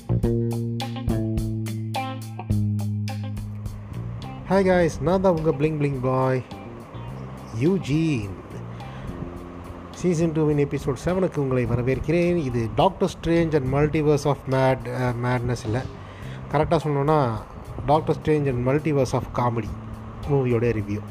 hi guys நான் தான் உங்கள் bling bling boy Eugene season டூவின் எபிசோட் செவனுக்கு உங்களை வரவேற்கிறேன் இது Doctor Strange and multiverse of mad madness இல்லை கரெக்டாக சொல்லணுன்னா Doctor Strange and multiverse of comedy மூவியோட ரிவ்யூ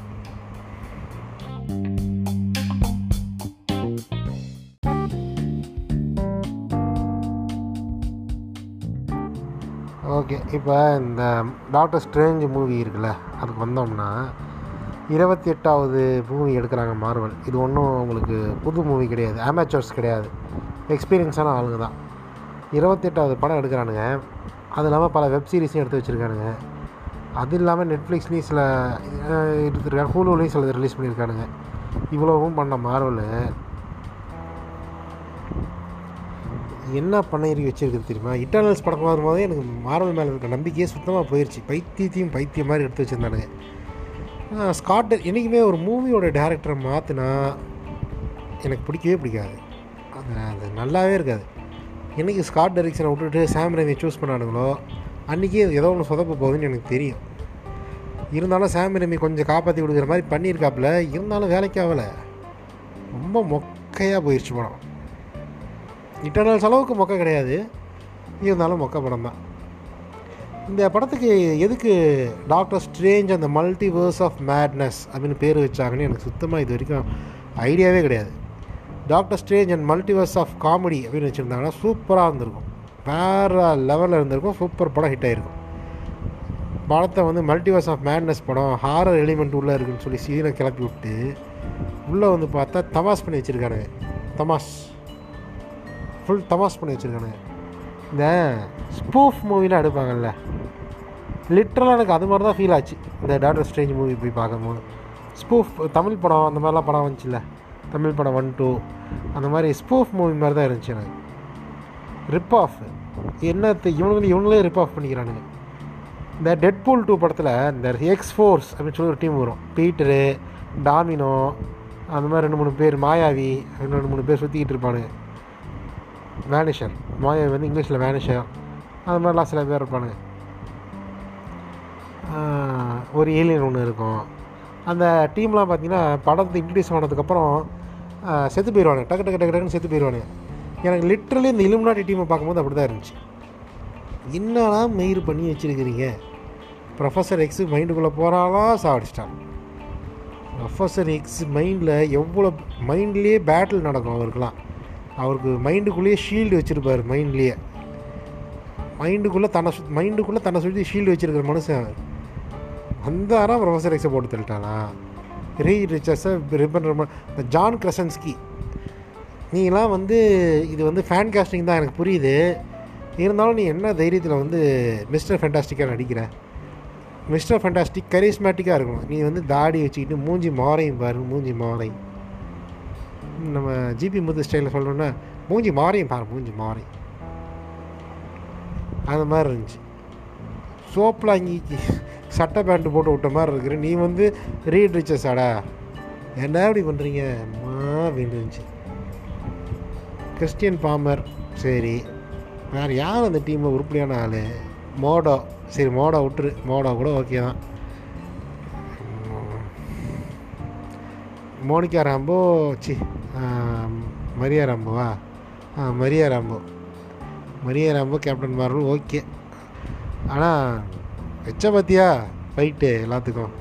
ஓகே இப்போ இந்த டாக்டர் ஸ்ட்ரேஞ்ச் மூவி இருக்குல்ல அதுக்கு வந்தோம்னா இருபத்தி எட்டாவது மூவி எடுக்கிறாங்க மார்வல் இது ஒன்றும் உங்களுக்கு புது மூவி கிடையாது அமேச்சர்ஸ் கிடையாது எக்ஸ்பீரியன்ஸான ஆளுங்க தான் இருபத்தெட்டாவது படம் எடுக்கிறானுங்க அது இல்லாமல் பல வெப் சீரிஸையும் எடுத்து வச்சுருக்கானுங்க அது இல்லாமல் நெட்ஃப்ளிக்ஸ்லேயும் சில எடுத்துருக்காங்க ஹூலுலேயும் சில ரிலீஸ் பண்ணியிருக்கானுங்க இவ்வளவும் பண்ண மார்வல் என்ன பண்ணி வச்சிருக்குது தெரியுமா இட்டர்னல்ஸ் படம் வரும்போதே எனக்கு மார்வல் மேலே இருக்க நம்பிக்கையே சுத்தமாக போயிடுச்சு பைத்தியத்தையும் பைத்தியம் மாதிரி எடுத்து வச்சுருந்தானுங்க ஸ்காட் என்றைக்குமே ஒரு மூவியோட டேரக்டரை மாற்றினா எனக்கு பிடிக்கவே பிடிக்காது அது அது நல்லாவே இருக்காது என்றைக்கு ஸ்காட் டைரக்ஷனை விட்டுட்டு சாம் ரவியை சூஸ் பண்ணானுங்களோ அன்றைக்கி ஏதோ ஒன்று சொதப்ப போகுதுன்னு எனக்கு தெரியும் இருந்தாலும் சாம் ரவி கொஞ்சம் காப்பாற்றி கொடுக்குற மாதிரி பண்ணியிருக்காப்புல இருந்தாலும் வேலைக்கு ஆகலை ரொம்ப மொக்கையாக போயிடுச்சு படம் இன்டர்னல்ஸ் அளவுக்கு மொக்க கிடையாது இருந்தாலும் மொக்க படம் தான் இந்த படத்துக்கு எதுக்கு டாக்டர் ஸ்ட்ரேஞ்ச் அந்த மல்டிவர்ஸ் ஆஃப் மேட்னஸ் அப்படின்னு பேர் வச்சாங்கன்னு எனக்கு சுத்தமாக இது வரைக்கும் ஐடியாவே கிடையாது Doctor Strange and multiverse of comedy அப்படின்னு வச்சுருந்தாங்கன்னா சூப்பராக இருந்திருக்கும் வேறு லெவலில் இருந்திருக்கும் சூப்பர் படம் ஹிட் ஆகிருக்கும் படத்தை வந்து மல்டிவர்ஸ் ஆஃப் மேட்னஸ் படம் ஹாரர் எலிமெண்ட் உள்ளே இருக்குன்னு சொல்லி சீனை கிளப்பி விட்டு உள்ளே வந்து பார்த்தா தமாஸ் பண்ணி வச்சுருக்கானுங்க தமாஸ் ஃபுல் தமாஸ் பண்ணி வச்சுருக்கானுங்க இந்த ஸ்பூஃப் மூவிலாம் எடுப்பாங்கல்ல லிட்ரலாக எனக்கு அது மாதிரி தான் ஃபீல் ஆச்சு இந்த டாக்டர் ஸ்ட்ரேஞ்ச் மூவி போய் பார்க்கும்போது ஸ்பூஃப் தமிழ் படம் அந்த மாதிரிலாம் படம் வந்துச்சுல்ல தமிழ் படம் ஒன் டூ அந்த மாதிரி ஸ்பூஃப் மூவி மாதிரி தான் இருந்துச்சு எனக்கு ரிப் ஆஃப் என்னத்தை இவனுங்களே இவங்களே ரிப் ஆஃப் பண்ணிக்கிறானுங்க இந்த டெட்பூல் டூ படத்தில் இந்த எக்ஸ் ஃபோர்ஸ் அப்படின்னு சொல்லி ஒரு டீம் வரும் பீட்டரு டாமினோ அந்த மாதிரி ரெண்டு மூணு பேர் மாயாவி ரெண்டு மூணு பேர் சுற்றிக்கிட்டு இருப்பானுங்க வேனிஷர் மாயாவி வந்து இங்கிலீஷில் வேனிஷர் அது மாதிரிலாம் சில பேர் இருப்பானுங்க ஒரு ஏலியன் ஒன்று இருக்கும் அந்த டீம்லாம் பார்த்தீங்கன்னா படத்தை இன்ட்ரடியூஸ் ஆனதுக்கப்புறம் செத்து போயிடுவானு டக்கு டக்கு டக்கு டக்குன்னு செத்து போயிடுவானு எனக்கு லிட்ரலி இந்த இலுமினாட்டி டீமை பார்க்கும்போது அப்படி தான் இருந்துச்சு என்னடா மெயிர் பண்ணி வச்சுருக்கிறீங்க ப்ரொஃபஸர் எக்ஸு மைண்டுக்குள்ளே போகிறாலாம் சாடிச்சிட்டான் ப்ரொஃபஸர் எக்ஸ் மைண்டில் எவ்வளோ மைண்ட்லேயே பேட்டில் நடக்கும் அவருக்கெலாம் அவருக்கு மைண்டுக்குள்ளேயே ஷீல்டு வச்சுருப்பார் மைண்ட்லேயே மைண்டுக்குள்ளே தன்னை சு மைண்டுக்குள்ளே தன்னை சுற்றி ஷீல்டு வச்சுருக்கிற மனுஷன் வந்தாரா ப்ரொஃபஸர் எக்ஸை போட்டு தள்ளிட்டானா ரீ ரிச்சர்ஸை ரிப்பன் இந்த ஜான் கிரசன்ஸ்கி நீலாம் வந்து இது வந்து ஃபேன் காஸ்டிங் தான் எனக்கு புரியுது இருந்தாலும் நீ என்ன தைரியத்தில் வந்து மிஸ்டர் ஃபென்டாஸ்டிக்காக நடிக்கிற மிஸ்டர் ஃபென்டாஸ்டிக் கரிஸ்மேட்டிக்காக இருக்கணும் நீ வந்து தாடி வச்சுக்கிட்டு மூஞ்சி மாறையும் பாரு மூஞ்சி மாறை நம்ம ஜிபி முத்து ஸ்டைலில் சொல்லணுன்னா மூஞ்சி மாறையும் பாரு மூஞ்சி மாறை அந்த மாதிரி இருந்துச்சு சோப்பில் அங்கி சட்டை பேண்ட்டு போட்டு விட்ட மாதிரி இருக்கிற நீ வந்து ரீட் ரிச்சர்ஸாடா என்ன இப்படி பண்ணுறீங்க மா அப்படின்னு இருந்துச்சு கிறிஸ்டியன் பாமர் சரி வேறு யார் அந்த டீமில் உருப்படியான ஆள் மோடோ சரி மோடோ விட்டுரு மோடோ கூட ஓகே தான் மோனிகா ராம்போ சி மரியா ராம்போவா ஆ Maria Rambeau Maria Rambeau Captain Marvel okay ஆனால் வச்ச பார்த்தியா ஃபைட்டு எல்லாத்துக்கும்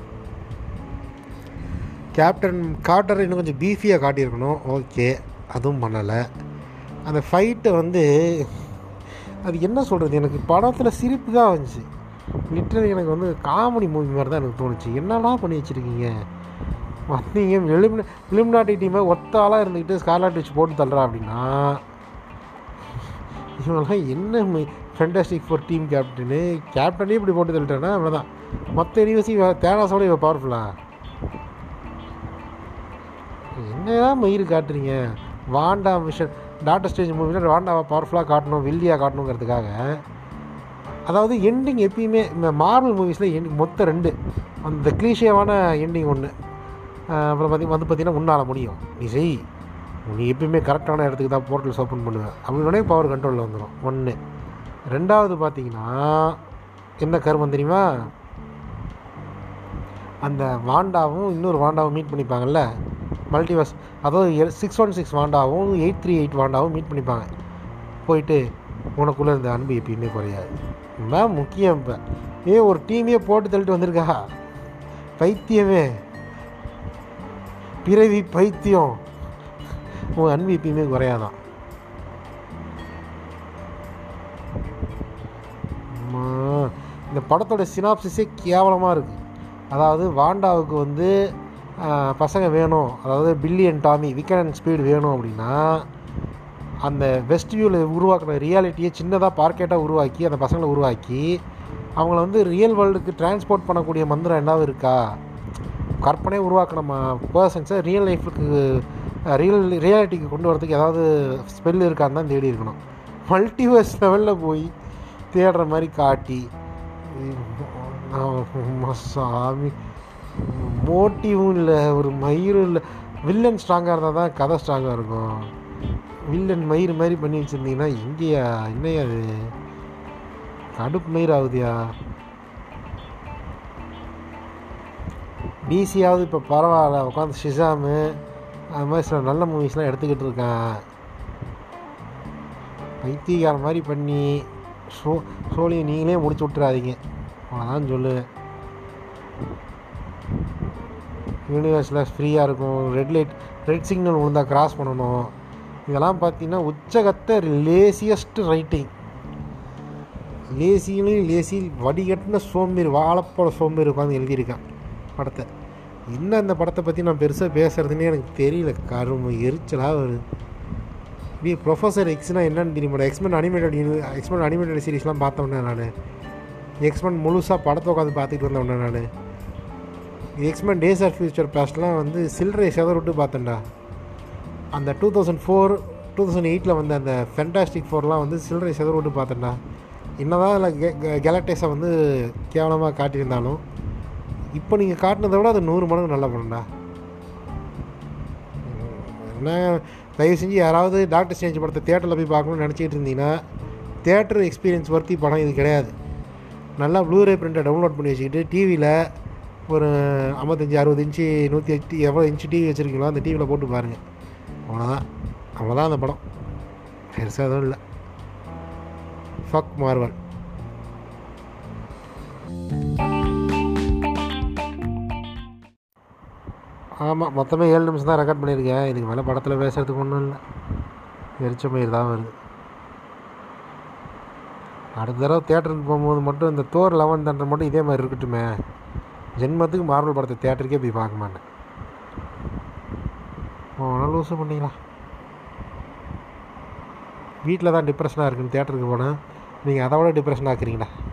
கேப்டன் காட்டர் இன்னும் கொஞ்சம் பீஃபியாக காட்டியிருக்கணும் ஓகே அதுவும் பண்ணலை அந்த ஃபைட்டை வந்து அது என்ன சொல்கிறது எனக்கு படத்தில் சிரிப்பு தான் வந்துச்சு லிட்டரலி எனக்கு வந்து காமெடி மூவி மாதிரி தான் எனக்கு தோணுச்சு என்னடா பண்ணி வச்சுருக்கீங்க வந்தீங்க எலிமின எலிமினாட்டி டீமை ஒத்தாளாக இருந்துக்கிட்டு ஸ்கார்லாட் வச்சு போட்டு தள்ளுறா அப்படின்னா இவங்கெல்லாம் என்ன ஃபென்டாஸ்டிக் ஃபார் டீம் கேப்டனு கேப்டனே இப்படி போட்டு தள்ளிட்டேன்னா அவ்வளோதான் மொத்த யூனிவர்சி தேனாஸோட இவ பவர்ஃபுல்லா என்னதான் மயிர் காட்டுறீங்க வாண்டா மிஷன் டாக்டர் ஸ்டேஜ் மூவியில் வாண்டாவை பவர்ஃபுல்லாக காட்டணும் வில்லியாக காட்டணுங்கிறதுக்காக அதாவது எண்டிங் எப்பயுமே இந்த மார்வல் மூவிஸில் எண்டிங் மொத்தம் ரெண்டு அந்த கிளீஷியவான எண்டிங் ஒன்று அப்புறம் பார்த்தி வந்து பார்த்தீங்கன்னா உன்னால் முடியும் நீ செய் நீ எப்பயுமே கரெக்டான இடத்துக்கு தான் போர்ட்டல்ஸ் ஓப்பன் பண்ணுவேன் அப்படின்னே பவர் கண்ட்ரோலில் வந்துடும் ஒன்று ரெண்டாவது பார்த்தீங்கன்னா என்ன கருமம் தெரியுமா அந்த வாண்டாவும் இன்னொரு வாண்டாவும் மீட் பண்ணிப்பாங்கல்ல மல்டிவர்ஸ் அதாவது சிக்ஸ் ஒன் சிக்ஸ் வாண்டாவும் எயிட் த்ரீ எயிட் வாண்டாவும் மீட் பண்ணிப்பாங்க போயிட்டு உனக்குள்ளே இருந்த அன்பு எப்பயுமே குறையாது இதுதான் முக்கியம் இப்போ ஏ ஒரு டீமே போட்டு தள்ளிட்டு வந்திருக்கா பைத்தியமே பிறவி பைத்தியம் உன் அன்பு எப்பயுமே குறையாதான் அம்மா, இந்த படத்தோட சினாப்சிஸே கேவலமாக இருக்குது அதாவது வாண்டாவுக்கு வந்து ஆஹ், பசங்க வேணும் அதாவது Billy and Tommy Wiccan and Speed வேணும் அப்படின்னா அந்த வெஸ்ட் வியூவில் உருவாக்குன ரியாலிட்டியை சின்னதாக பார்க்கெட்டாக உருவாக்கி அந்த பசங்களை உருவாக்கி அவங்கள வந்து ரியல் வேர்ல்டுக்கு டிரான்ஸ்போர்ட் பண்ணக்கூடிய மந்திரம் என்னவது இருக்கா கற்பனை உருவாக்கின பர்சன்ஸை ரியல் லைஃபுக்கு ரியல் ரியாலிட்டிக்கு கொண்டு வரதுக்கு ஏதாவது ஸ்பெல் இருக்கான்னு தான் தேடி இருக்கணும் மல்டிவர்ஸ் லெவலில் போய் தேடுற மாதிரி காட்டி ஆமா, சாமி மோட்டிவும் இல்லை ஒரு மயிரும் இல்லை வில்லன் ஸ்ட்ராங்காக இருந்தால் தான் கதை ஸ்ட்ராங்காக இருக்கும் வில்லன் மயிர் மாதிரி பண்ணி வச்சுருந்தீங்கன்னா எங்கேயா என்னையா அது கடுப்பு மயிர் ஆகுதியா டிசியாவது இப்போ பரவாயில்ல உட்காந்து ஷிசாமு அது மாதிரி சில நல்ல மூவிஸ்லாம் எடுத்துக்கிட்டு இருக்கான் பைத்தியக்கார மாதிரி பண்ணி ஷோ ஷோலியை நீங்களே முடிச்சு விட்டுறாதீங்க அவ்வளோதான் சொல்லுவேன் யூனிவர்ஸில் ஃப்ரீயாக இருக்கும் ரெட் லைட் ரெட் சிக்னல் விழுந்தா கிராஸ் பண்ணணும் இதெல்லாம் பார்த்தீங்கன்னா உச்சகத்த லேசியஸ்ட் ரைட்டிங் லேசியிலையும் லேசி வடிகட்டின சோம்பேறி வாழைப்பழ சோம்பேறி உட்காந்து எழுதியிருக்கான் படத்தை என்ன அந்த படத்தை பற்றி நான் பெருசாக பேசுகிறதுனே எனக்கு தெரியல கரும எரிச்சலாக வருது இப்படி ப்ரொஃபஸர் எக்ஸ்னால் என்னன்னு தெரியுமா எக்ஸ்மென் அனிமேட்டட் எக்ஸ்மென் அனிமேட்டட் சீரிஸ்லாம் பார்த்தோன்னே நான் எக்ஸ்மென் முழுசாக படத்தை உட்காந்து பார்த்துட்டு வந்தவொடனே நான் எக்ஸ்மென் டேஸ் ஆர் ஃபியூச்சர் பாஸ்ட்லாம் வந்து சில்லறை செதற விட்டு பார்த்தேன்டா அந்த two thousand four two thousand எயிட்டில் வந்த அந்த ஃபென்டாஸ்டிக் ஃபோர்லாம் வந்து சில்லறை செதற விட்டு பார்த்தேன்டா என்னதான் அதில் கெலக்டேஸை வந்து கேவலமாக காட்டியிருந்தாலும் இப்போ நீங்கள் காட்டினதை விட அது நூறு மடங்கு நல்ல படம்டா என்ன தயவு செஞ்சு யாராவது டாக்டர் ஸ்டேஞ்ச் படத்தை தேட்டரில் போய் பார்க்கணும்னு நினச்சிக்கிட்டு இருந்தீங்கன்னா தேட்டர் எக்ஸ்பீரியன்ஸ் ஒர்த்தி படம் இது கிடையாது நல்லா ப்ளூரே பிரிண்ட்டை டவுன்லோட் பண்ணி வச்சுக்கிட்டு டிவியில் ஒரு ஐம்பத்தஞ்சி அறுபது இன்ச்சு நூற்றி எட்டு எவ்வளோ இன்ச்சு டிவி வச்சுருக்கீங்களோ அந்த டிவியில் போட்டு பாருங்கள் அவ்வளோதான் அவ்வளோதான் அந்த படம் பெருசாக எதுவும் இல்லை ஃபக் மார்வல் ஆமாம் மொத்தமே ஏழு நிமிஷம் தான் ரெக்கார்ட் பண்ணியிருக்கேன் இதுக்கு மேலே படத்தில் பேசுகிறதுக்கு ஒன்றும் இல்லை எரிச்ச மயிர் தான் வருது அடுத்த தடவை தேட்டருக்கு போகும்போது மட்டும் இந்த தோர் லெவன் தண்டர் மட்டும் இதே மாதிரி இருக்கட்டுமே ஜென்மத்துக்கு மார்வல் படத்தை தேட்டருக்கே போய் பார்க்க மாட்டேன் போனால் லூஸு பண்ணிக்கலாம் வீட்டில் தான் டிப்ரெஷனாக இருக்குன்னு தேட்டருக்கு போனேன் நீங்கள் அதை விட டிப்ரெஷன் ஆக்குறீங்களா